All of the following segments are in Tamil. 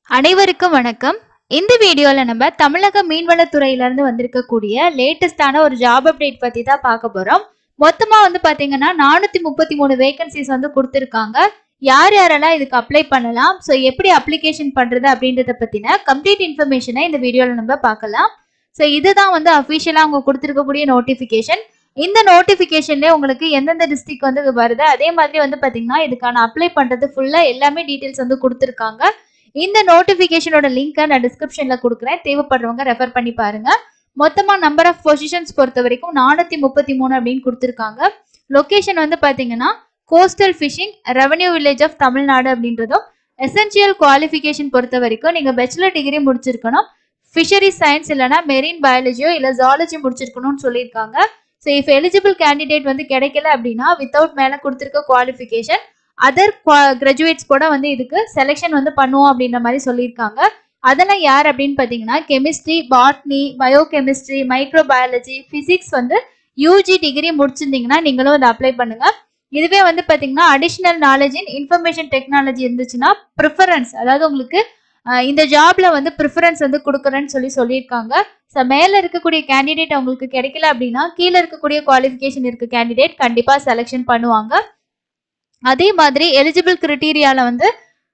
அனைவருக்கும் வணக்கம் இந்த வீடியோவில் நம்ம தமிழக மீன்வளத்துறையிலேருந்து வந்திருக்கக்கூடிய லேட்டஸ்டான ஒரு ஜாப் அப்டேட் பற்றி தான் பார்க்க போகிறோம் மொத்தமாக வந்து பார்த்தீங்கன்னா நானூற்றி முப்பத்தி மூணு வேகன்சிஸ் வந்து கொடுத்துருக்காங்க யார் யாரெல்லாம் இதுக்கு அப்ளை பண்ணலாம் ஸோ எப்படி அப்ளிகேஷன் பண்ணுறது அப்படின்றத பற்றின கம்ப்ளீட் இன்ஃபர்மேஷனை இந்த வீடியோவில் நம்ம பார்க்கலாம் ஸோ இதுதான் வந்து அஃபிஷியலாக அவங்க கொடுத்துருக்கக்கூடிய நோட்டிஃபிகேஷன் இந்த நோட்டிஃபிகேஷன்லேயே உங்களுக்கு எந்தெந்த டிஸ்ட்ரிக்ட் வந்து வருது அதே மாதிரி வந்து பார்த்தீங்கன்னா இதுக்கான அப்ளை பண்ணுறது ஃபுல்லாக எல்லாமே டீட்டெயில்ஸ் வந்து கொடுத்துருக்காங்க இந்த நோட்டிஃபிகேஷனோட லிங்க்கை நான் டிஸ்கிரிப்ஷனில் கொடுக்குறேன் தேவைப்படுறவங்க ரெஃபர் பண்ணி பாருங்க மொத்தமாக நம்பர் ஆஃப் பொசிஷன்ஸ் பொறுத்த வரைக்கும் நானூற்றி முப்பத்தி மூணு அப்படின்னு கொடுத்துருக்காங்க லொக்கேஷன் வந்து பார்த்தீங்கன்னா coastal fishing revenue village of Tamil Nadu அப்படின்றதும் எசென்சியல் குவாலிஃபிகேஷன் பொறுத்த வரைக்கும் நீங்கள் பேச்சுலர் டிகிரி முடிச்சிருக்கணும் ஃபிஷரி சயின்ஸ் இல்லைனா மெரீன் பயாலஜியோ இல்லை ஜாலஜி முடிச்சிருக்கணும்னு சொல்லியிருக்காங்க ஸோ இஃப் எலிஜிபிள் கேண்டிடேட் வந்து கிடைக்கல அப்படின்னா வித்தவுட் மேலே கொடுத்துருக்க குவாலிஃபிகேஷன் அதர் கிராஜுவேட்ஸ் கூட வந்து இதுக்கு செலெக்ஷன் வந்து பண்ணுவோம் அப்படின்ற மாதிரி சொல்லியிருக்காங்க அதெல்லாம் யார் அப்படின்னு பார்த்தீங்கன்னா chemistry botany biochemistry microbiology physics வந்து யூஜி டிகிரி முடிச்சிருந்தீங்கன்னா நீங்களும் அதை அப்ளை பண்ணுங்க இதுவே வந்து பார்த்தீங்கன்னா additional knowledge in information technology இருந்துச்சுன்னா ப்ரிஃபரன்ஸ் அதாவது உங்களுக்கு அஹ், இந்த ஜாப்ல வந்து ப்ரிஃபரன்ஸ் வந்து கொடுக்குறேன்னு சொல்லி சொல்லியிருக்காங்க ஸோ மேலே இருக்கக்கூடிய கேண்டிடேட் அவங்களுக்கு கிடைக்கல அப்படின்னா கீழே இருக்கக்கூடிய குவாலிஃபிகேஷன் இருக்க கேண்டிடேட் கண்டிப்பாக செலெக்ஷன் பண்ணுவாங்க அதே மாதிரி எலிஜிபிள் கிரிட்டீரியால வந்து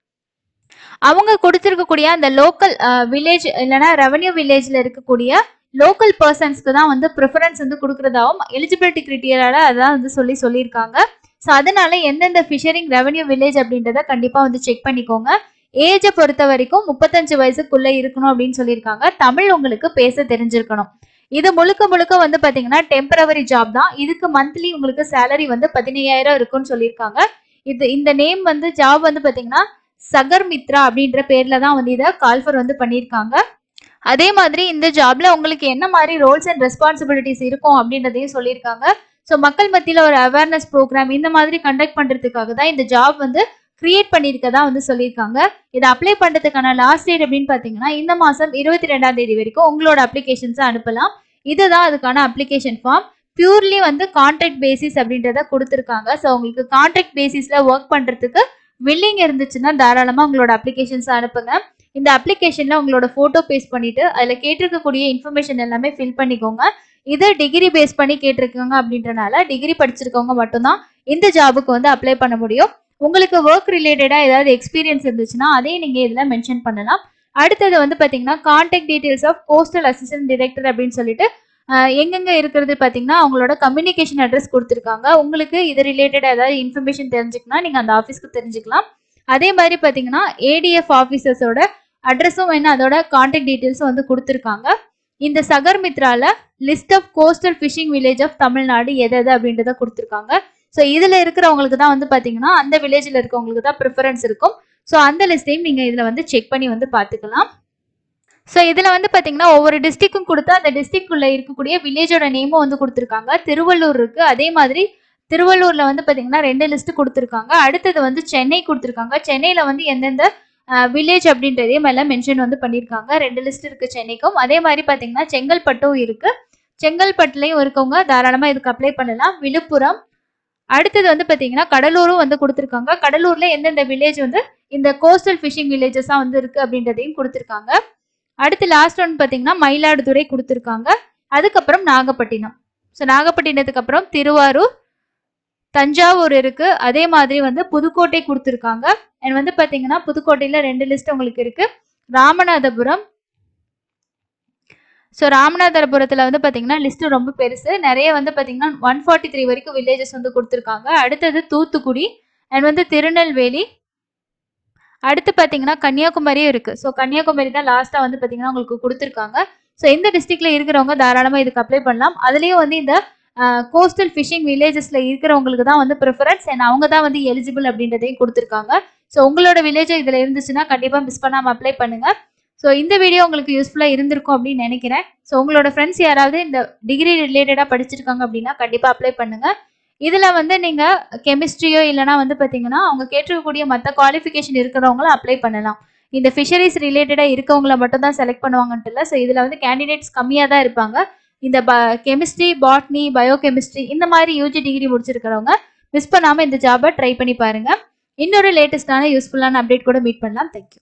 அவங்க கொடுத்துருக்கக்கூடிய அந்த லோக்கல் வில்லேஜ் இல்லைன்னா ரெவன்யூ வில்லேஜ்ல இருக்கக்கூடிய லோக்கல் பர்சன்ஸ்க்கு தான் வந்து ப்ரிஃபரன்ஸ் வந்து கொடுக்குறதாவும் எலிஜிபிலிட்டி கிரிட்டீரியால அதான் வந்து சொல்லி சொல்லியிருக்காங்க ஸோ அதனால எந்தெந்த ஃபிஷரிங் ரெவன்யூ வில்லேஜ் அப்படின்றத கண்டிப்பாக வந்து செக் பண்ணிக்கோங்க ஏஜை பொறுத்த வரைக்கும் முப்பத்தஞ்சு வயசுக்குள்ள இருக்கணும் அப்படின்னு சொல்லியிருக்காங்க தமிழ் உங்களுக்கு பேச தெரிஞ்சிருக்கணும் இது முழுக்க முழுக்க வந்து பாத்தீங்கன்னா டெம்பரவரி ஜாப் தான் இதுக்கு மந்த்லி உங்களுக்கு சேலரி வந்து பதினையாயிரம் இருக்கும்னு சொல்லியிருக்காங்க இது இந்த நேம் வந்து ஜாப் வந்து பாத்தீங்கன்னா சகர் மித்ரா அப்படின்ற பேர்ல தான் வந்து இதை கால்ஃபர் வந்து பண்ணியிருக்காங்க அதே மாதிரி இந்த ஜாப்ல உங்களுக்கு என்ன மாதிரி ரோல்ஸ் அண்ட் ரெஸ்பான்சிபிலிட்டிஸ் இருக்கும் அப்படின்றதையும் சொல்லியிருக்காங்க ஸோ மக்கள் மத்தியில் ஒரு அவேர்னஸ் ப்ரோக்ராம் இந்த மாதிரி கண்டக்ட் பண்றதுக்காக தான் இந்த ஜாப் வந்து கிரியேட் பண்ணியிருக்கதா வந்து சொல்லியிருக்காங்க இதை அப்ளை பண்றதுக்கான லாஸ்ட் டேட் அப்படின்னு பார்த்தீங்கன்னா இந்த மாதம் இருபத்தி ரெண்டாம் தேதி வரைக்கும் உங்களோட அப்ளிகேஷன்ஸை அனுப்பலாம் இதுதான் அதுக்கான அப்ளிகேஷன் ஃபார்ம் பியூர்லி வந்து கான்ட்ராக்ட் பேசிஸ் அப்படின்றத கொடுத்துருக்காங்க ஸோ உங்களுக்கு கான்ட்ராக்ட் பேசிஸில் ஒர்க் பண்ணுறதுக்கு வில்லிங் இருந்துச்சுன்னா தாராளமாக உங்களோட அப்ளிகேஷன்ஸை அனுப்புங்க இந்த அப்ளிகேஷனில் உங்களோட ஃபோட்டோ பேஸ்ட் பண்ணிட்டு அதில் கேட்டிருக்கக்கூடிய இன்ஃபர்மேஷன் எல்லாமே ஃபில் பண்ணிக்கோங்க இதை டிகிரி பேஸ் பண்ணி கேட்டிருக்காங்க அப்படின்றனால டிகிரி படிச்சிருக்கவங்க மட்டும்தான் இந்த ஜாபுக்கு வந்து அப்ளை பண்ண முடியும் உங்களுக்கு ஒர்க் ரிலேட்டடாக ஏதாவது எக்ஸ்பீரியன்ஸ் இருந்துச்சுன்னா அதையும் நீங்கள் இதில் மென்ஷன் பண்ணலாம் அடுத்தது வந்து பார்த்தீங்கன்னா contact details of coastal assistant director அப்படின்னு சொல்லிட்டு ஆஹ், எங்கெங்க இருக்கிறது பார்த்தீங்கன்னா அவங்களோட கம்யூனிகேஷன் அட்ரஸ் கொடுத்துருக்காங்க உங்களுக்கு இது ரிலேட்டடாக ஏதாவது இன்ஃபர்மேஷன் தெரிஞ்சுக்கணும் நீங்கள் அந்த ஆஃபீஸ்க்கு தெரிஞ்சுக்கலாம் அதே மாதிரி பார்த்தீங்கன்னா ஏடிஎஃப் ஆஃபீஸர்ஸோட அட்ரஸும் வேணும் அதோட கான்டாக்ட் டீட்டெயில்ஸும் வந்து கொடுத்துருக்காங்க இந்த சகர் மித்ரால list of coastal fishing village of Tamil Nadu எது எது அப்படின்றத கொடுத்துருக்காங்க ஸோ இதில் இருக்கிறவங்களுக்கு தான் வந்து பார்த்தீங்கன்னா அந்த வில்லேஜில் இருக்கவங்களுக்கு தான் ப்ரிஃபரன்ஸ் இருக்கும் ஸோ அந்த லிஸ்ட்டையும் நீங்கள் இதில் வந்து செக் பண்ணி வந்து பார்த்துக்கலாம் ஸோ இதில் வந்து பார்த்தீங்கன்னா ஒவ்வொரு டிஸ்ட்ரிக்கும் கொடுத்து அந்த டிஸ்ட்ரிக்ட்குள்ளே இருக்கக்கூடிய வில்லேஜோட நேமும் வந்து கொடுத்துருக்காங்க திருவள்ளூர் இருக்குது அதே மாதிரி திருவள்ளூரில் வந்து பார்த்தீங்கன்னா ரெண்டு லிஸ்ட் கொடுத்துருக்காங்க அடுத்தது வந்து சென்னை கொடுத்துருக்காங்க சென்னையில் வந்து எந்தெந்த வில்லேஜ் அப்படின்றதையும் எல்லாம் மென்ஷன் வந்து பண்ணியிருக்காங்க ரெண்டு லிஸ்ட் இருக்குது சென்னைக்கும் அதே மாதிரி பார்த்தீங்கன்னா செங்கல்பட்டும் இருக்குது செங்கல்பட்டுலையும் இருக்கவங்க தாராளமாக இதுக்கு அப்ளை பண்ணலாம் விழுப்புரம் அடுத்தது வந்து பார்த்தீங்கன்னா கடலூரும் வந்து கொடுத்துருக்காங்க கடலூரில் எந்தெந்த வில்லேஜ் வந்து இந்த கோஸ்டல் ஃபிஷிங் வில்லேஜஸாக வந்து இருக்குது அப்படின்றதையும் கொடுத்துருக்காங்க அடுத்து லாஸ்ட் ஒன் பார்த்தீங்கன்னா மயிலாடுதுறை கொடுத்துருக்காங்க அதுக்கப்புறம் நாகப்பட்டினம் ஸோ நாகப்பட்டினத்துக்கு அப்புறம் திருவாரூர் தஞ்சாவூர் இருக்கு அதே மாதிரி வந்து புதுக்கோட்டை கொடுத்துருக்காங்க அண்ட் வந்து பார்த்தீங்கன்னா புதுக்கோட்டையில் ரெண்டு லிஸ்ட் உங்களுக்கு இருக்கு ராமநாதபுரம் ஸோ ராமநாதபுரத்தில் வந்து பார்த்தீங்கன்னா லிஸ்ட் ரொம்ப பெருசு நிறைய வந்து பார்த்தீங்கன்னா ஒன் ஃபார்ட்டி த்ரீ வரைக்கும் வில்லேஜஸ் வந்து கொடுத்துருக்காங்க அடுத்தது தூத்துக்குடி அண்ட் வந்து திருநெல்வேலி அடுத்து பார்த்தீங்கன்னா கன்னியாகுமரியும் இருக்கு ஸோ கன்னியாகுமரி தான் லாஸ்ட்டாக வந்து பார்த்தீங்கன்னா உங்களுக்கு கொடுத்துருக்காங்க ஸோ இந்த டிஸ்ட்ரிக்ட்ல இருக்கிறவங்க தாராளமாக இதுக்கு அப்ளை பண்ணலாம் அதுலேயும் வந்து இந்த கோஸ்டல் ஃபிஷிங் வில்லேஜஸ்ல இருக்கிறவங்களுக்கு தான் வந்து ப்ரிஃபரன்ஸ் அண்ட் அவங்க தான் வந்து எலிஜிபிள் அப்படின்றதையும் கொடுத்துருக்காங்க ஸோ உங்களோட வில்லேஜ் இதில் இருந்துச்சுன்னா கண்டிப்பாக மிஸ் பண்ணாமல் அப்ளை பண்ணுங்க ஸோ இந்த வீடியோ உங்களுக்கு யூஸ்ஃபுல்லாக இருந்திருக்கும் அப்படின்னு நினைக்கிறேன் ஸோ உங்களோட ஃப்ரெண்ட்ஸ் யாராவது இந்த டிகிரி ரிலேட்டடாக படிச்சிருக்காங்க அப்படின்னா கண்டிப்பாக அப்ளை பண்ணுங்க இதில் வந்து நீங்கள் கெமிஸ்ட்ரியோ இல்லைனா வந்து பார்த்தீங்கன்னா அவங்க கேட்டிருக்கக்கூடிய மற்ற குவாலிஃபிகேஷன் இருக்கிறவங்களும் அப்ளை பண்ணலாம் இந்த ஃபிஷரிஸ் ரிலேட்டடாக இருக்கவங்கள மட்டும் தான் செலக்ட் பண்ணுவாங்கன்ட்டு இல்லை ஸோ இதில் வந்து கேண்டிடேட்ஸ் கம்மியாக தான் இருப்பாங்க இந்த ப கெமிஸ்ட்ரி பாட்னி பயோகெமிஸ்ட்ரி இந்த மாதிரி யூஜி டிகிரி முடிச்சிருக்கிறவங்க மிஸ் பண்ணாமல் இந்த ஜாபை ட்ரை பண்ணி பாருங்க இன்னொரு லேட்டஸ்டான யூஸ்ஃபுல்லான அப்டேட் கூட மீட் பண்ணலாம் தேங்க்யூ